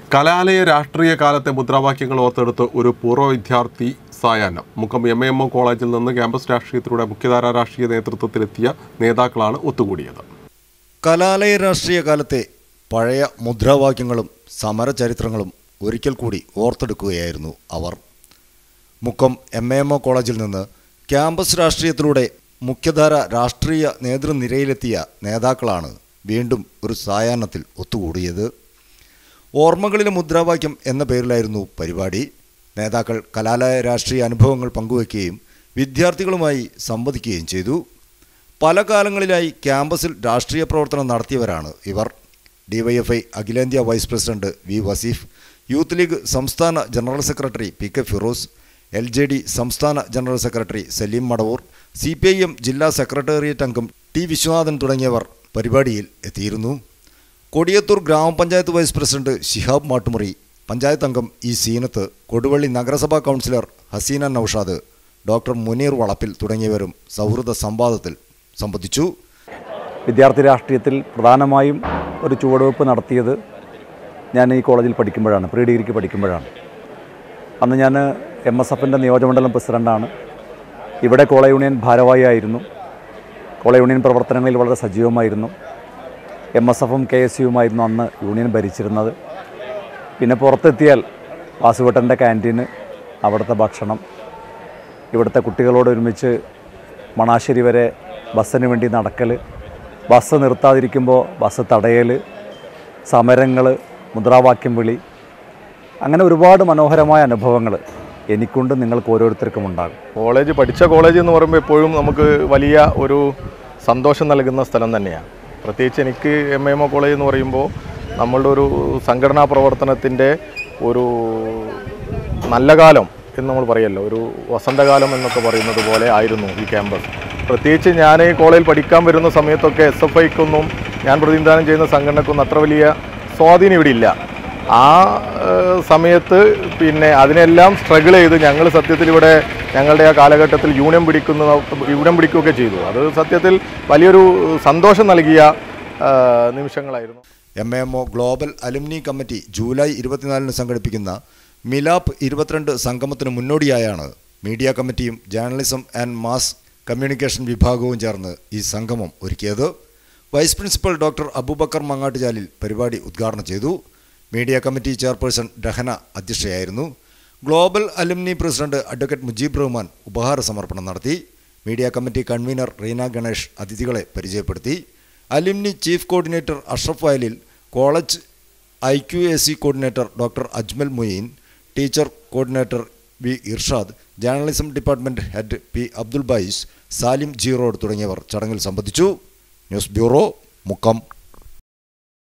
കലാലയ രാഷ്ട്രീയ കാലത്തെ മുദ്രാവാക്യങ്ങൾ ഓർത്തെടുത്ത് ഒരു പൂർവ്വ വിദ്യാർത്ഥി സായാഹ്നം മുക്കം എം എം ഒ കോളേജിൽ നിന്ന് ക്യാമ്പസ് രാഷ്ട്രീയത്തിലൂടെ മുഖ്യധാര രാഷ്ട്രീയ നേതൃത്വത്തിലെത്തിയ നേതാക്കളാണ് ഒത്തുകൂടിയത് കലാലയ രാഷ്ട്രീയ കാലത്തെ പഴയ മുദ്രാവാക്യങ്ങളും സമരചരിത്രങ്ങളും ഒരിക്കൽ കൂടി ഓർത്തെടുക്കുകയായിരുന്നു അവർ മുക്കം എം എം ഒ കോളേജിൽ നിന്ന് ക്യാമ്പസ് രാഷ്ട്രീയത്തിലൂടെ മുഖ്യധാര രാഷ്ട്രീയ നേതൃനിരയിലെത്തിയ നേതാക്കളാണ് വീണ്ടും ഒരു സായാഹ്നത്തിൽ ഒത്തുകൂടിയത് ഓർമ്മകളിലെ മുദ്രാവാക്യം എന്ന പേരിലായിരുന്നു പരിപാടി നേതാക്കൾ കലാലയ രാഷ്ട്രീയ അനുഭവങ്ങൾ പങ്കുവയ്ക്കുകയും വിദ്യാർത്ഥികളുമായി സംവദിക്കുകയും ചെയ്തു പല കാലങ്ങളിലായി ക്യാമ്പസിൽ രാഷ്ട്രീയ പ്രവർത്തനം നടത്തിയവരാണ് ഇവർ ഡിവൈഎഫ്ഐ അഖിലേന്ത്യാ vice president V Vaseef youth league സംസ്ഥാന general secretary P K Firoz L J D സംസ്ഥാന general secretary Saleem Madavoor C P I M ജില്ലാ സെക്രട്ടേറിയറ്റ് അംഗം ടി വിശ്വനാഥൻ തുടങ്ങിയവർ പരിപാടിയിൽ എത്തിയിരുന്നു കൊടിയത്തൂർ ഗ്രാമപഞ്ചായത്ത് വൈസ് പ്രസിഡന്റ് ശിഹാബ് മാട്ടുമുറി പഞ്ചായത്ത് അംഗം ഇ സീനത്ത് കൊടുവള്ളി നഗരസഭാ കൗൺസിലർ ഹസീന നൌഷാദ് ഡോക്ടർ മുനീർ വളപ്പിൽ തുടങ്ങിയവരും സൗഹൃദ സംവാദത്തിൽ സംബന്ധിച്ചു വിദ്യാർത്ഥി രാഷ്ട്രീയത്തിൽ പ്രധാനമായും ഒരു ചുവടുവെപ്പ് നടത്തിയത് ഞാൻ ഈ കോളേജിൽ പഠിക്കുമ്പോഴാണ് പ്രീ ഡിഗ്രിക്ക് പഠിക്കുമ്പോഴാണ് അന്ന് ഞാൻ എം എസ് എഫിൻ്റെ നിയോജകമണ്ഡലം പ്രസിഡൻ്റാണ് ഇവിടെ കോളേജ് യൂണിയൻ ഭാരവാഹി ആയിരുന്നു കോളേജ് യൂണിയൻ പ്രവർത്തനങ്ങളിൽ വളരെ സജീവമായിരുന്നു എം എസ് എഫും കെ എസ് യുമായിരുന്നു അന്ന് യൂണിയൻ ഭരിച്ചിരുന്നത് പിന്നെ പുറത്തെത്തിയാൽ വാസുവേട്ടൻ്റെ ക്യാൻറ്റീന് അവിടുത്തെ ഭക്ഷണം ഇവിടുത്തെ കുട്ടികളോട് ഒരുമിച്ച് മണാശ്ശേരി വരെ ബസ്സിന് വേണ്ടി നടക്കൽ ബസ് നിർത്താതിരിക്കുമ്പോൾ ബസ് തടയൽ സമരങ്ങൾ മുദ്രാവാക്യം വിളി അങ്ങനെ ഒരുപാട് മനോഹരമായ അനുഭവങ്ങൾ എനിക്കുണ്ട് നിങ്ങൾക്ക് ഓരോരുത്തർക്കും ഉണ്ടാകും കോളേജ് പഠിച്ച കോളേജ് എന്ന് പറയുമ്പോൾ എപ്പോഴും നമുക്ക് വലിയ ഒരു സന്തോഷം നൽകുന്ന സ്ഥലം തന്നെയാണ് പ്രത്യേകിച്ച് എനിക്ക് എം എം ഒ കോളേജ് എന്ന് പറയുമ്പോൾ നമ്മളുടെ ഒരു സംഘടനാ പ്രവർത്തനത്തിൻ്റെ ഒരു നല്ല കാലം എന്ന് നമ്മൾ പറയല്ലോ ഒരു വസന്തകാലം എന്നൊക്കെ പറയുന്നത് പോലെ ആയിരുന്നു ഈ ക്യാമ്പസ് പ്രത്യേകിച്ച് ഞാൻ ഈ കോളേജിൽ പഠിക്കാൻ വരുന്ന സമയത്തൊക്കെ എസ് എഫ് ഐക്കൊന്നും ഞാൻ പ്രതിനിധാനം ചെയ്യുന്ന സംഘടനക്കൊന്നും അത്ര വലിയ സ്വാധീനം ഇവിടെ ഇല്ല ആ ഏഹ്, സമയത്ത് പിന്നെ അതിനെല്ലാം സ്ട്രഗിൾ ചെയ്ത് ഞങ്ങൾ സത്യത്തിൽ ഇവിടെ ഞങ്ങളുടെ ആ കാലഘട്ടത്തിൽ യൂണിയൻ പിടിക്കുന്ന യൂണിയൻ പിടിക്കുകയൊക്കെ ചെയ്തു അത് സത്യത്തിൽ വലിയൊരു സന്തോഷം നൽകിയ ഏഹ്, നിമിഷങ്ങളായിരുന്നു M M O global alumni committee July ഇരുപത്തിനാലിന് സംഘടിപ്പിക്കുന്ന മിലാപ്പ് ഇരുപത്തിരണ്ട് സംഗമത്തിന് മുന്നോടിയായാണ് മീഡിയ കമ്മിറ്റിയും ജേർണലിസം ആൻഡ് മാസ് കമ്മ്യൂണിക്കേഷൻ വിഭാഗവും ചേർന്ന് ഈ സംഗമം ഒരുക്കിയത് vice principal doctor Aboobacker Mangattuchalil പരിപാടി ഉദ്ഘാടനം ചെയ്തു മീഡിയ കമ്മിറ്റി ചെയർപേഴ്സൺ രഹന അധ്യക്ഷയായിരുന്നു global alumni president advocate Mujeeb Rahman ഉപഹാര സമർപ്പണം നടത്തി media committee convener Reena Ganesh അതിഥികളെ പരിചയപ്പെടുത്തി alumni chief coordinator Ashraf Vayalil college I Q A C coordinator doctor Ajmal Moin teacher coordinator V Irshad journalism department head P Abdul Bais Salim G road തുടങ്ങിയവർ ചടങ്ങിൽ സംബന്ധിച്ചു ന്യൂസ് ബ്യൂറോ മുക്കം